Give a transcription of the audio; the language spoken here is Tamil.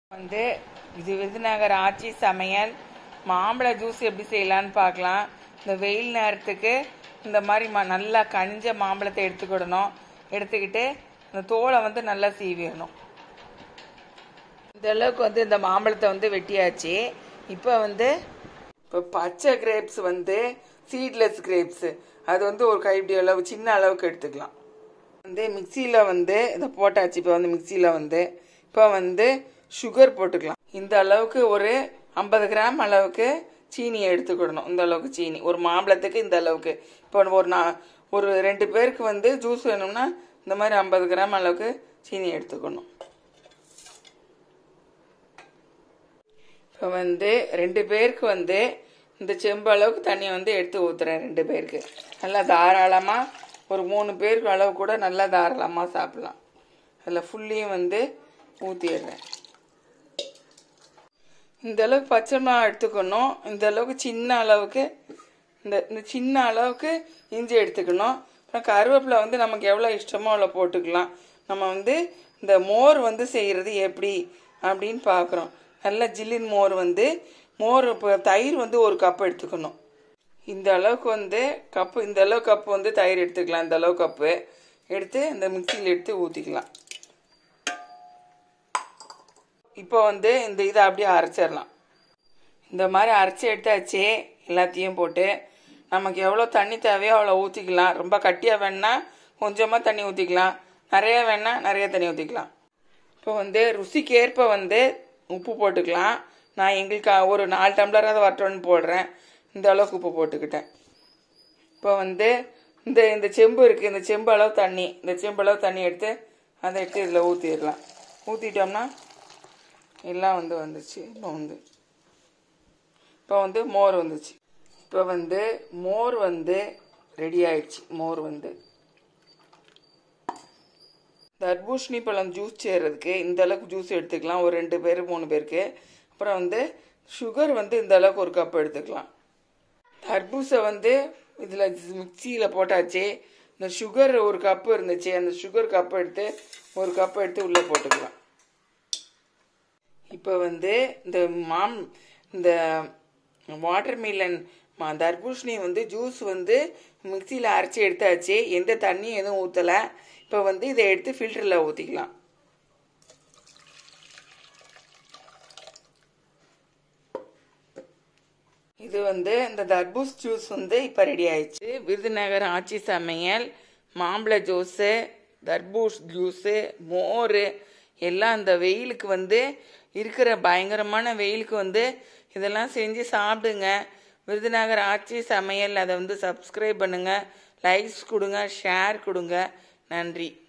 வந்து இது விருதுநகர் ஆட்சி சமையல் மாம்பழ ஜூஸ் எப்படி செய்யலான்னு பார்க்கலாம் இந்த வெயில் நேரத்துக்கு இந்த மாதிரி ம- நல்லா கனிஞ்ச மாம்பழத்தை எடுத்துக்கிடணும் எடுத்துக்கிட்டு இந்த தோலை வந்து நல்லா சீவிடணும் இந்த அளவுக்கு வந்து இந்த மாம்பழத்தை வந்து வெட்டியாச்சு இப்போ வந்து இப்போ பச்சை கிரேப்ஸ் வந்து சீட்லெஸ் கிரேப்ஸ் அது வந்து ஒரு கைப்பிடி அளவு சின்ன அளவுக்கு எடுத்துக்கலாம் வந்து மிக்சியில் வந்து இதை போட்டாச்சு இப்போ வந்து மிக்சியில் வந்து இப்போ வந்து சுகர் போட்டுக்கலாம் இந்த அளவுக்கு ஒரு ஐம்பது கிராம் அளவுக்கு சீனி எடுத்துக்கிடணும் இந்த அளவுக்கு சீனி ஒரு மாம்பழத்துக்கு இந்த அளவுக்கு இப்போ ஒரு நான் ஒரு ரெண்டு பேருக்கு வந்து ஜூஸ் வேணும்னா இந்த மாதிரி ஐம்பது கிராம் அளவுக்கு சீனி எடுத்துக்கணும் இப்போ வந்து ரெண்டு பேருக்கு வந்து இந்த செம்பு அளவுக்கு தண்ணி வந்து எடுத்து ஊற்றுறேன் ரெண்டு பேருக்கு நல்லா தாராளமாக ஒரு மூணு பேருக்கு அளவு கூட நல்லா தாராளமாக சாப்பிட்லாம் அதில் ஃபுல்லையும் வந்து ஊற்றிடுறேன் இந்த அளவுக்கு பச்சை மிளகா எடுத்துக்கணும் இந்த அளவுக்கு சின்ன அளவுக்கு இந்த இந்த சின்ன அளவுக்கு இஞ்சி எடுத்துக்கணும் அப்புறம் கருவேப்பிலை வந்து நமக்கு எவ்வளோ இஷ்டமோ அவ்வளோ போட்டுக்கலாம் நம்ம வந்து இந்த மோர் வந்து செய்கிறது எப்படி அப்படின்னு பார்க்குறோம் நல்ல ஜில்லின் மோர் வந்து மோர் இப்போ தயிர் வந்து ஒரு கப் எடுத்துக்கணும் இந்த அளவுக்கு வந்து கப்பு இந்த அளவு கப்பு வந்து தயிர் எடுத்துக்கலாம் இந்த அளவு கப்பு எடுத்து இந்த மிக்சியில் எடுத்து ஊற்றிக்கலாம் இப்போ வந்து இந்த இதை அப்படியே அரைச்சிடலாம் இந்த மாதிரி அரைச்சி எடுத்தாச்சு எல்லாத்தையும் போட்டு நமக்கு எவ்வளோ தண்ணி தேவையோ அவ்வளோ ஊற்றிக்கலாம் ரொம்ப கட்டியாக வேணா கொஞ்சமாக தண்ணி ஊற்றிக்கலாம் நிறைய வேணா நிறைய தண்ணி ஊற்றிக்கலாம் இப்போ வந்து ருசிக்கு ஏற்ப வந்து உப்பு போட்டுக்கலாம் நான் எங்களுக்கு ஒரு நாலு டம்ளராவது வரட்டும்னு போடுறேன் இந்த அளவுக்கு உப்பு போட்டுக்கிட்டேன் இப்போ வந்து இந்த இந்த செம்பு இருக்குது இந்த செம்பு அளவு தண்ணி இந்த செம்பு அளவு தண்ணி எடுத்து அதை எடுத்து இதில் ஊற்றிடலாம் ஊற்றிட்டோம்னா எல்லாம் வந்து வந்துச்சு இப்போ வந்து இப்போ வந்து மோர் வந்துச்சு இப்போ வந்து மோர் வந்து ரெடி ஆயிடுச்சு மோர் வந்து தர்பூசணி பழம் ஜூஸ் செய்கிறதுக்கு இந்த அளவுக்கு ஜூஸ் எடுத்துக்கலாம் ஒரு ரெண்டு பேர் மூணு பேருக்கு அப்புறம் வந்து சுகர் வந்து இந்த அளவுக்கு ஒரு கப் எடுத்துக்கலாம் தர்பூசை வந்து இதில் மிக்சியில் போட்டாச்சு இந்த சுகர் ஒரு கப்பு இருந்துச்சு அந்த சுகர் கப் எடுத்து ஒரு கப் எடுத்து உள்ளே போட்டுக்கலாம் இப்போ வந்து இந்த மாம் இந்த வாட்டர்மெலன் மா தர்பூசணி வந்து ஜூஸ் வந்து மிக்சியில் அரைச்சி எடுத்தாச்சு எந்த தண்ணியும் எதுவும் ஊற்றலை இப்போ வந்து இதை எடுத்து ஃபில்டரில் ஊற்றிக்கலாம் இது வந்து இந்த தர்பூஸ் ஜூஸ் வந்து இப்போ ரெடி ஆயிடுச்சு விருதுநகர் ஆட்சி சமையல் மாம்பழ ஜூஸு தர்பூஸ் ஜூஸு மோர் எல்லாம் இந்த வெயிலுக்கு வந்து இருக்கிற பயங்கரமான வெயிலுக்கு வந்து இதெல்லாம் செஞ்சு சாப்பிடுங்க விருதுநகர் ஆட்சி சமையல் அதை வந்து சப்ஸ்கிரைப் பண்ணுங்கள் லைக்ஸ் கொடுங்க ஷேர் கொடுங்க நன்றி